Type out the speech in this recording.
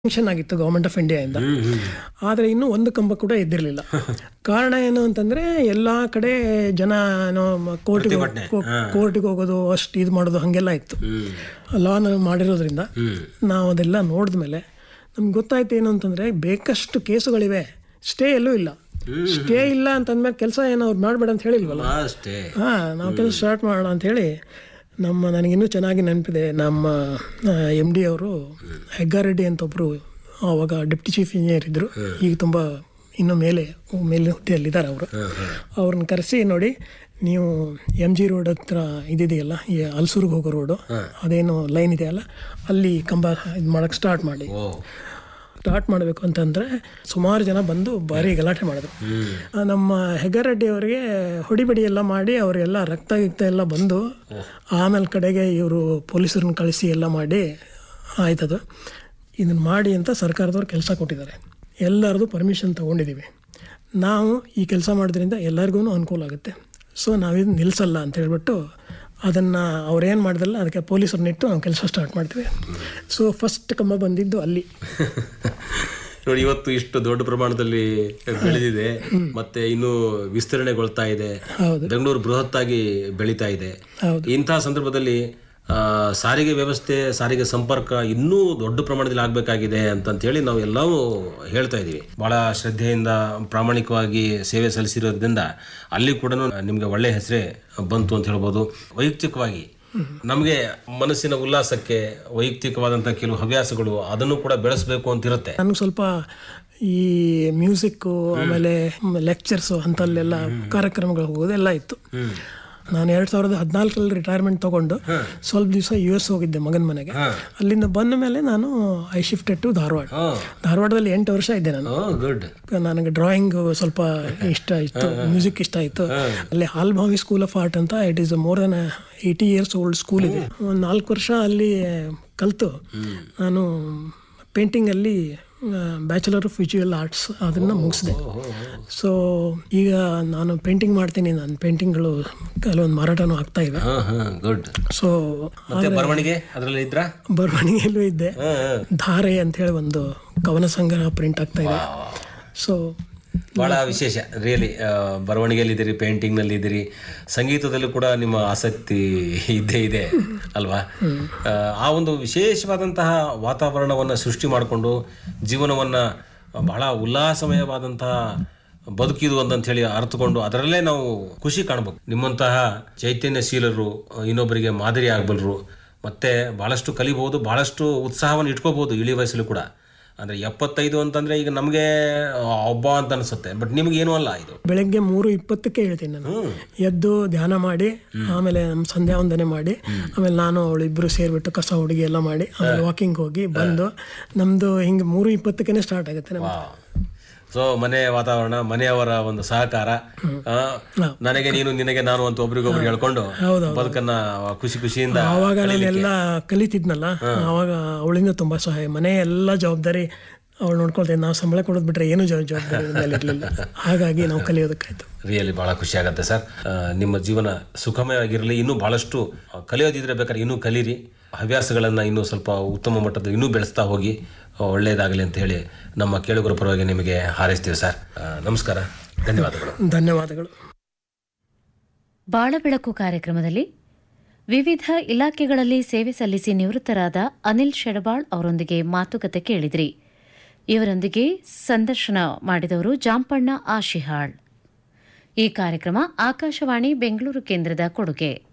sanction ಆಗಿತ್ತು government of ಇಂಡಿಯಾದಿಂದ ಆದರೆ ಇನ್ನೂ ಒಂದು ಕಂಬ ಕೂಡ ಎದ್ದಿರಲಿಲ್ಲ ಕಾರಣ ಏನು ಅಂತಂದ್ರೆ ಎಲ್ಲಾ ಕಡೆ ಜನ ಏನೋ ಕೋರ್ಟಿಗೆ ಕೋರ್ಟಿಗೆ ಹೋಗೋದು ಅಷ್ಟು ಇದು ಮಾಡೋದು ಹಾಗೆಲ್ಲ ಇತ್ತು ಲಾನ್ ಮಾಡಿರೋದ್ರಿಂದ ನಾವು ಅದೆಲ್ಲ ನೋಡಿದ್ಮೇಲೆ ನಮ್ಗೆ ಗೊತ್ತಾಯ್ತು ಏನು ಅಂತಂದ್ರೆ ಬೇಕಷ್ಟು ಕೇಸುಗಳಿವೆ ಸ್ಟೇ ಎಲ್ಲೂ ಇಲ್ಲ ಸ್ಟೇ ಇಲ್ಲ ಅಂತಂದ್ಮೇಲೆ ಕೆಲಸ ಏನೋ ಅವ್ರು ಮಾಡಬೇಡ ಅಂತ ಹೇಳಿಲ್ವಲ್ಲ ಅಷ್ಟೇ ಹಾ ನಾವು ಕೆಲಸ ಸ್ಟಾರ್ಟ್ ಮಾಡೋಣ ಅಂಥೇಳಿ ನಮ್ಮ ನನಗಿನ್ನೂ ಚೆನ್ನಾಗಿ ನೆನಪಿದೆ ನಮ್ಮ ಎಮ್ ಡಿ ಅವರು ಹೆಗ್ಗಾರೆಡ್ಡಿ ಅಂತ ಒಬ್ಬರು ಆವಾಗ ಡೆಪ್ಟಿ ಚೀಫ್ ಇಂಜಿನಿಯರ್ ಇದ್ದರು ಈಗ ತುಂಬ ಇನ್ನೂ ಮೇಲೆ ಮೇಲೆ ಹುದ್ದೆಯಲ್ಲಿದ್ದಾರೆ ಅವರು ಅವ್ರನ್ನ ಕರೆಸಿ ನೋಡಿ ನೀವು ಎಮ್ ಜಿ ರೋಡ್ ಹತ್ರ ಇದಿದೆಯಲ್ಲ ಈ ಹಲ್ಸೂರ್ಗೆ ಹೋಗೋ ರೋಡು ಅದೇನು ಲೈನ್ ಇದೆಯಲ್ಲ ಅಲ್ಲಿ ಕಂಬ ಇದು ಮಾಡೋಕ್ಕೆ ಸ್ಟಾರ್ಟ್ ಮಾಡಿ ಓ ಸ್ಟಾರ್ಟ್ ಮಾಡಬೇಕು ಅಂತಂದರೆ ಸುಮಾರು ಜನ ಬಂದು ಭಾರಿ ಗಲಾಟೆ ಮಾಡಿದ್ರು ಆ, ನಮ್ಮ ಹೆಗ್ಗಾರೆಡ್ಡಿ ಅವರಿಗೆ ಹೊಡಿಬಡಿ ಎಲ್ಲ ಮಾಡಿ ಅವರೆಲ್ಲ ರಕ್ತ ಗಿಕ್ತ ಎಲ್ಲ ಬಂದು ಆಮೇಲೆ ಕಡೆಗೆ ಇವರು ಪೊಲೀಸರನ್ನ ಕಳಿಸಿ ಎಲ್ಲ ಮಾಡಿ ಆಯ್ತದು ಇದನ್ನು ಮಾಡಿ ಅಂತ ಸರ್ಕಾರದವ್ರು ಕೆಲಸ ಕೊಟ್ಟಿದ್ದಾರೆ ಎಲ್ಲರದು ಪರ್ಮಿಷನ್ ತೊಗೊಂಡಿದ್ದೀವಿ ನಾವು ಈ ಕೆಲಸ ಮಾಡೋದ್ರಿಂದ ಎಲ್ಲರಿಗೂ ಅನುಕೂಲ ಆಗುತ್ತೆ ಸೊ ನಾವಿದು ನಿಲ್ಲಿಸಲ್ಲ ಅಂತ ಹೇಳ್ಬಿಟ್ಟು ಅದನ್ನು ಅವ್ರೇನು ಮಾಡಿದ್ರಲ್ಲ ಅದಕ್ಕೆ ಪೊಲೀಸರನ್ನಿಟ್ಟು ನಾವು ಕೆಲಸ ಸ್ಟಾರ್ಟ್ ಮಾಡ್ತೀವಿ ಸೊ ಫಸ್ಟ್ ಕಂಬ ಬಂದಿದ್ದು ಅಲ್ಲಿ ನೋಡಿ ಇವತ್ತು ಇಷ್ಟು ದೊಡ್ಡ ಪ್ರಮಾಣದಲ್ಲಿ ಬೆಳೆದಿದೆ ಮತ್ತೆ ಇನ್ನು ವಿಸ್ತರಣೆಗೊಳ್ತಾ ಇದೆ ಹೌದು ಬೆಂಗಳೂರು ಬೃಹತ್ತಾಗಿ ಬೆಳೀತಾ ಇದೆ ಹೌದು ಇಂತಹ ಸಂದರ್ಭದಲ್ಲಿ ಆ, ಸಾರಿಗೆ ವ್ಯವಸ್ಥೆ ಸಾರಿಗೆ ಸಂಪರ್ಕ ಇನ್ನೂ ದೊಡ್ಡ ಪ್ರಮಾಣದಲ್ಲಿ ಆಗಬೇಕಾಗಿದೆ ಅಂತಂತ ಹೇಳಿ ನಾವು ಎಲ್ಲವೂ ಹೇಳ್ತಾ ಇದ್ದೀವಿ ಬಹಳ ಶ್ರದ್ಧೆಯಿಂದ ಪ್ರಾಮಾಣಿಕವಾಗಿ ಸೇವೆ ಸಲ್ಲಿಸಿರೋದ್ರಿಂದ ಅಲ್ಲಿ ಕೂಡ ನಿಮಗೆ ಒಳ್ಳೆ ಹೆಸರೇ ಬಂತು ಅಂತ ಹೇಳ್ಬೋದು ವೈಯಕ್ತಿಕವಾಗಿ ನಮಗೆ ಮನಸ್ಸಿನ ಉಲ್ಲಾಸಕ್ಕೆ ವೈಯಕ್ತಿಕವಾದಂಥ ಕೆಲವು ಹವ್ಯಾಸಗಳು ಅದನ್ನು ಕೂಡ ಬೆಳೆಸಬೇಕು ಅಂತ ಇರುತ್ತೆ ನನಗೆ ಸ್ವಲ್ಪ ಈ ಮ್ಯೂಸಿಕ್ಕು ಆಮೇಲೆ ಲೆಕ್ಚರ್ಸು ಅಂತಲ್ಲೆಲ್ಲ ಕಾರ್ಯಕ್ರಮಗಳು ಹೋಗೋದೆಲ್ಲ ಇತ್ತು ನಾನು ಎರಡು ಸಾವಿರದ ಹದಿನಾಲ್ಕರಲ್ಲಿ ರಿಟೈರ್ಮೆಂಟ್ ತಗೊಂಡು ಸ್ವಲ್ಪ ದಿವಸ ಯು ಎಸ್ ಹೋಗಿದ್ದೆ ಮಗನ ಮನೆಗೆ ಅಲ್ಲಿಂದ ಬಂದ ಮೇಲೆ ನಾನು ಐ ಶಿಫ್ಟೆಡ್ ಟು ಧಾರವಾಡ ಧಾರವಾಡದಲ್ಲಿ ಎಂಟು ವರ್ಷ ಇದ್ದೆ ನಾನು ಗುಡ್ ನನಗೆ ಡ್ರಾಯಿಂಗ್ ಸ್ವಲ್ಪ ಇಷ್ಟ ಇತ್ತು ಮ್ಯೂಸಿಕ್ ಇಷ್ಟ ಇತ್ತು ಅಲ್ಲಿ ಹಾಲ್ಭಾವಿ ಸ್ಕೂಲ್ ಆಫ್ ಆರ್ಟ್ ಅಂತ it is more than eighty years old school ಇದೆ ಒಂದು ನಾಲ್ಕು ವರ್ಷ ಅಲ್ಲಿ ಕಲಿತು ನಾನು ಪೇಂಟಿಂಗಲ್ಲಿ ಬ್ಯಾಚುಲರ್ ಆಫ್ ವಿಜುವಲ್ ಆರ್ಟ್ಸ್ ಅದನ್ನು ಮುಗಿಸಿದೆ ಸೊ ಈಗ ನಾನು ಪೇಂಟಿಂಗ್ ಮಾಡ್ತೀನಿ ನನ್ನ ಪೇಂಟಿಂಗ್ಗಳು ಕೆಲವೊಂದು ಮಾರಾಟನೂ ಆಗ್ತಾ ಇವೆ ಹಾ ಹಾ ಗುಡ್ ಸೊ ಮತ್ತೆ ಬರವಣಿಗೆ ಅದರಲ್ಲಿ ಇದ್ರ ಬರವಣಿಗೆಯಲ್ಲೂ ಇದ್ದೆ ಧಾರೆ ಅಂತ ಹೇಳಿ ಒಂದು ಕವನ ಸಂಗ್ರಹ ಪ್ರಿಂಟ್ ಆಗ್ತಾ ಇದೆ ಸೊ ಬಹಳ ವಿಶೇಷ ರಿಯಲಿ ಬರವಣಿಗೆಯಲ್ಲಿ ಇದ್ದೀರಿ ಪೇಂಟಿಂಗ್ ನಲ್ಲಿ ಇದ್ದೀರಿ ಸಂಗೀತದಲ್ಲೂ ಕೂಡ ನಿಮ್ಮ ಆಸಕ್ತಿ ಇದ್ದೇ ಇದೆ ಅಲ್ವಾ ಆ, ಆ ಒಂದು ವಿಶೇಷವಾದಂತಹ ವಾತಾವರಣವನ್ನು ಸೃಷ್ಟಿ ಮಾಡಿಕೊಂಡು ಜೀವನವನ್ನ ಬಹಳ ಉಲ್ಲಾಸಮಯವಾದಂತಹ ಬದುಕಿದು ಅಂತ ಹೇಳಿ ಅರ್ಥಕೊಂಡು ಅದರಲ್ಲೇ ನಾವು ಖುಷಿ ಕಾಣಬೇಕು ನಿಮ್ಮಂತಹ ಚೈತನ್ಯಶೀಲರು ಇನ್ನೊಬ್ಬರಿಗೆ ಮಾದರಿ ಆಗಬಲ್ಲರು ಮತ್ತೆ ಬಹಳಷ್ಟು ಕಲಿಬಹುದು ಬಹಳಷ್ಟು ಉತ್ಸಾಹವನ್ನು ಇಟ್ಕೋಬಹುದು ಇಳಿ ವಯಸ್ಸಲ್ಲೂ ಕೂಡ ಅಂದ್ರೆ ಎಪ್ಪತ್ತೈದು ಅಂತಂದ್ರೆ ಈಗ ನಮಗೆ ಒಬ್ಬ ಅಂತ ಅನ್ಸುತ್ತೆ ಬಟ್ ನಿಮ್ಗೆ ಏನೂ ಅಲ್ಲ ಇದು ಬೆಳಗ್ಗೆ ಮೂರು ಇಪ್ಪತ್ತಕ್ಕೆ ಹೇಳ್ತೀನಿ ನಾನು ಎದ್ದು ಧ್ಯಾನ ಮಾಡಿ ಆಮೇಲೆ ನಮ್ಮ ಸಂಧ್ಯಾ ವಂದನೆ ಮಾಡಿ ಆಮೇಲೆ ನಾನು ಅವಳು ಇಬ್ರು ಸೇರ್ಬಿಟ್ಟು ಕಸ ಹುಡುಗಿ ಎಲ್ಲ ಮಾಡಿ ಆಮೇಲೆ ವಾಕಿಂಗ್ ಹೋಗಿ ಬಂದು ನಮ್ದು ಹಿಂಗೆ ಮೂರು ಇಪ್ಪತ್ತಕ್ಕೆ ಸ್ಟಾರ್ಟ್ ಆಗುತ್ತೆ ನಮ್ದು ಸೊ ಮನೆ ವಾತಾವರಣ ಮನೆಯವರ ಒಂದು ಸಹಕಾರ ಆ, ನನಗೆ ನೀನು ನಿನಗೆ ನಾನು ಅಂತ ಒಬ್ರಿಗೊಬ್ರು ಹೇಳ್ಕೊಂಡು ಬದುಕನ್ನ ಖುಷಿ ಖುಷಿಯಿಂದ ಆವಾಗ ನಾನೆಲ್ಲ ಕಲಿತಿದ್ನಲ್ಲ ಆವಾಗ ಅವಳಿಂದ ತುಂಬಾ ಸಹಾಯ ಮನೆ ಎಲ್ಲ ಜವಾಬ್ದಾರಿ ಅವಳು ನೋಡ್ಕೊಳ್ತೇನೆ ನಾವು ಸಂಬಳ ಕೊಡೋದು ಬಿಟ್ರೆ ಏನು ಜವ- ಜವಾಬ್ದಾರಿ ಮೇಲೆ ಇರಲಿಲ್ಲ ಹಾಗಾಗಿ ನಾವು ಕಲಿಯೋದಕ್ಕಾಯ್ತು ರಿಯಲಿ ಬಹಳ ಖುಷಿ ಆಗುತ್ತೆ ಸರ್ ಆ, ನಿಮ್ಮ ಜೀವನ ಸುಖಮಯವಾಗಿರಲಿ ಇನ್ನೂ ಬಹಳಷ್ಟು ಆ, ಕಲಿಯೋದಿದ್ರೆ ಬೇಕಾದ್ರೆ ಇನ್ನೂ ಕಲೀರಿ ಹವ್ಯಾಸಗಳನ್ನು ಇನ್ನೂ ಸ್ವಲ್ಪ ಉತ್ತಮ ಮಟ್ಟದ ಇನ್ನೂ ಬೆಳೆಸ್ತಾ ಹೋಗಿ ಆ, ಒಳ್ಳೆಯದಾಗಲಿ ಅಂತ ಹೇಳಿ ನಮ್ಮ ಕೇಳುಗರ ಪರವಾಗಿ ನಿಮಗೆ ಹಾರೈಸ್ತೀವಿ ಸರ್ ಆ, ನಮಸ್ಕಾರ ಧನ್ಯವಾದಗಳು ಧನ್ಯವಾದಗಳು ಬಾಳಬೆಳಕು ಕಾರ್ಯಕ್ರಮದಲ್ಲಿ ವಿವಿಧ ಇಲಾಖೆಗಳಲ್ಲಿ ಸೇವೆ ಸಲ್ಲಿಸಿ ನಿವೃತ್ತರಾದ ಅನಿಲ್ ಶೆಡಬಾಳ್ ಅವರೊಂದಿಗೆ ಮಾತುಕತೆ ಕೇಳಿದ್ರಿ ಇವರೊಂದಿಗೆ ಸಂದರ್ಶನ ಮಾಡಿದವರು ಜಾಂಪಣ್ಣ ಆಶಿಹಾಳ್ ಈ ಕಾರ್ಯಕ್ರಮ ಆಕಾಶವಾಣಿ ಬೆಂಗಳೂರು ಕೇಂದ್ರದ ಕೊಡುಗೆ